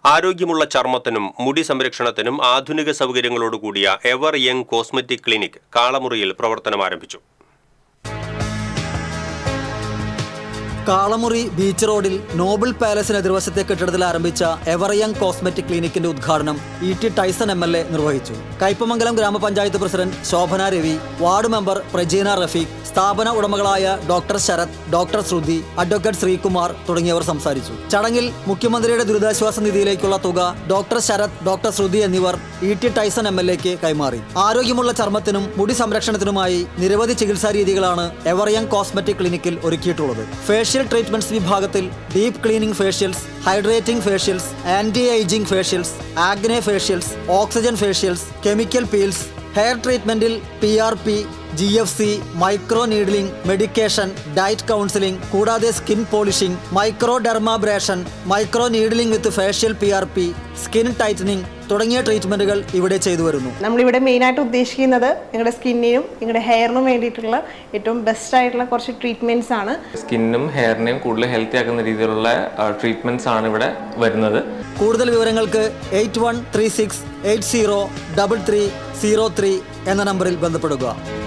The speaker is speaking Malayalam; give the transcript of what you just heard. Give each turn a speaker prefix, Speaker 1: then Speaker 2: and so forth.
Speaker 1: ആരോഗ്യമുള്ള ചർമ്മത്തിനും മുടി സംരക്ഷണത്തിനും ആധുനിക സൗകര്യങ്ങളോട് കൂടിയ എവർ യങ് കോസ്മെറ്റിക് ക്ലിനിക് കാളമുറിയിൽ പ്രവർത്തനം ആരംഭിച്ചു
Speaker 2: കാളമുറി ബീച്ച് റോഡിൽ നോബിൾ പാലസിന് എതിർവശത്തെ കെട്ടിടത്തിൽ ആരംഭിച്ച എവറയങ് കോസ്മെറ്റിക് ക്ലിനിക്കിന്റെ ഉദ്ഘാടനം E T Tyson M L A നിർവഹിച്ചു കയ്പമംഗലം ഗ്രാമപഞ്ചായത്ത് president Shobhana Ravi ward member Prajeena Rafeeq സ്ഥാപന ഉടമകളായ doctor Sarath doctor Sruthi advocate Sreekumar തുടങ്ങിയവർ സംസാരിച്ചു ചടങ്ങിൽ മുഖ്യമന്ത്രിയുടെ ദുരിതാശ്വാസ നിധിയിലേക്കുള്ള തുക ഡോക്ടർ ശരത് ഡോക്ടർ ശ്രുതി എന്നിവർ E T Tyson M L എക്ക് കൈമാറി ആരോഗ്യമുള്ള ചർമ്മത്തിനും മുടി സംരക്ഷണത്തിനുമായി നിരവധി ചികിത്സാ രീതികളാണ് എവറിയങ് കോസ്മെറ്റിക് ക്ലിനിക്കിൽ ഒരുക്കിയിട്ടുള്ളത് ഫേഷ്യൽ ട്രീറ്റ്മെന്റ്സ് വിഭാഗത്തിൽ deep cleaning facials hydrating facials anti ageing facials acne facials oxygen facials chemical peels hair ട്രീറ്റ്മെന്റിൽ P R P G F C micro needling medication diet counselling കൂടാതെ skin polishing micro dermabrasion micro needling with facial P R P skin tightening തുടങ്ങിയ ട്രീറ്റ്മെന്റുകൾ ഇവിടെ ചെയ്തു വരുന്നു
Speaker 3: നമ്മളിവിടെ മെയിനായിട്ട് ഉദ്ദേശിക്കുന്നത് നിങ്ങളുടെ സ്കിന്നിനും നിങ്ങളുടെ ഹെയറിനും വേണ്ടിയിട്ടുള്ള ഏറ്റവും ബെസ്റ്റ് ആയിട്ടുള്ള കുറച്ച് ട്രീറ്റ്മെൻറ്റ്സ് ആണ്
Speaker 4: സ്കിന്നും ഹെയറിനെയും കൂടുതൽ ഹെൽത്തി ആക്കുന്ന രീതിയിലുള്ള ട്രീറ്റ്മെൻറ്റ്സ് ആണ് ഇവിടെ വരുന്നത്
Speaker 2: കൂടുതൽ വിവരങ്ങൾക്ക് eight one three six eight zero double three zero three എന്ന നമ്പറിൽ ബന്ധപ്പെടുക